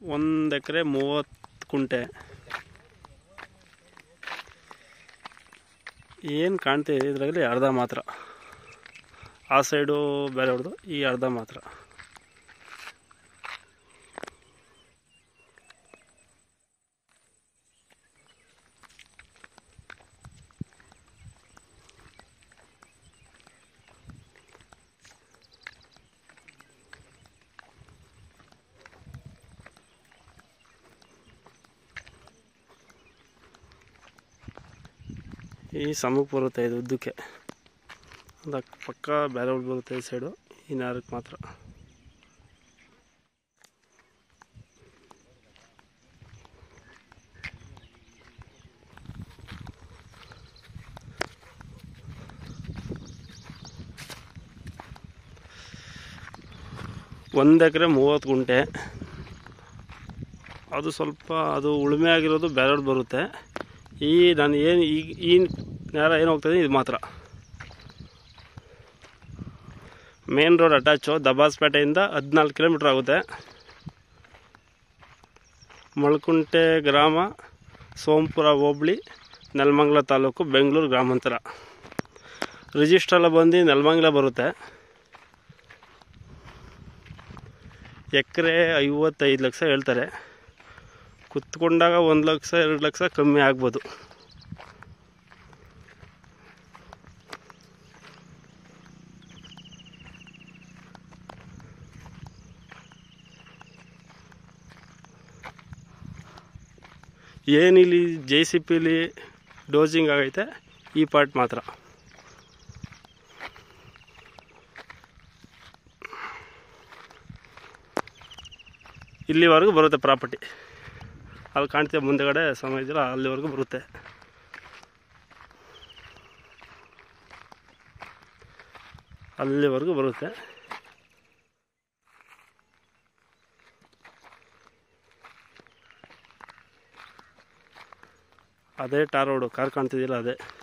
ಒಂದು ಎಕರೆ ಮೂವತ್ತು ಕುಂಟೆ ಏನು ಕಾಣ್ತಿದೆ ಇದರಲ್ಲಿ ಅರ್ಧ ಮಾತ್ರ ಆ ಸೈಡು ಬೇರೆ ಹೊಡೆದು ಈ ಅರ್ಧ ಮಾತ್ರ ಈ ಸಮಕ್ಕೆ ಬರುತ್ತೆ ಇದು ಉದ್ದಕ್ಕೆ ಒಂದು ಪಕ್ಕ ಬೇರೆ ಹೊಡೆದು ಬರುತ್ತೆ ಈ ಸೈಡು ಈ ನಾರಕ್ಕೆ ಮಾತ್ರ ಒಂದು ಎಕರೆ ಮೂವತ್ತು ಗುಂಟೆ ಅದು ಸ್ವಲ್ಪ ಅದು ಉಳುಮೆ ಆಗಿರೋದು ಬೇರೆಯವ್ರದ್ದು ಬರುತ್ತೆ ಈ ನಾನು ಏನು ಈಗ ಈ ನೇರ ಏನು ಹೋಗ್ತದೆ ಇದು ಮಾತ್ರ ಮೇನ್ ರೋಡ್ ಅಟ್ಯಾಚು ದಬಾಸ್ಪೇಟೆಯಿಂದ ಹದಿನಾಲ್ಕು ಕಿಲೋಮೀಟ್ರ್ ಆಗುತ್ತೆ ಮಳಕುಂಟೆ ಗ್ರಾಮ ಸೋಂಪುರ ಹೋಬಳಿ ನೆಲಮಂಗಲ ತಾಲೂಕು ಬೆಂಗಳೂರು ಗ್ರಾಮಾಂತರ ರಿಜಿಸ್ಟ್ರೆಲ್ಲ ಬಂದು ನೆಲಮಂಗಲ ಬರುತ್ತೆ ಎಕರೆ ಐವತ್ತೈದು ಲಕ್ಷ ಹೇಳ್ತಾರೆ ಕುತ್ಕೊಂಡಾಗ ಒಂದು ಲಕ್ಷ ಎರಡು ಲಕ್ಷ ಕಮ್ಮಿ ಆಗ್ಬೋದು ಏನಿಲ್ಲಿ ಜೆ ಸಿ ಪಿಲಿ ಡೋಸಿಂಗ್ ಆಗೈತೆ ಈ ಪಾರ್ಟ್ ಮಾತ್ರ ಇಲ್ಲಿವರೆಗೂ ಬರುತ್ತೆ ಪ್ರಾಪರ್ಟಿ ಅಲ್ಲಿ ಕಾಣ್ತೀವಿ ಮುಂದೆಗಡೆ ಸಮಯ ಇದೆಯಲ್ಲ ಅಲ್ಲಿವರೆಗೂ ಬರುತ್ತೆ ಅಲ್ಲಿವರೆಗೂ ಬರುತ್ತೆ ಅದೇ ಟಾರ್ ರೋಡು ಕಾರ್ ಕಾಣ್ತಿದ್ದಿಲ್ಲ ಅದೇ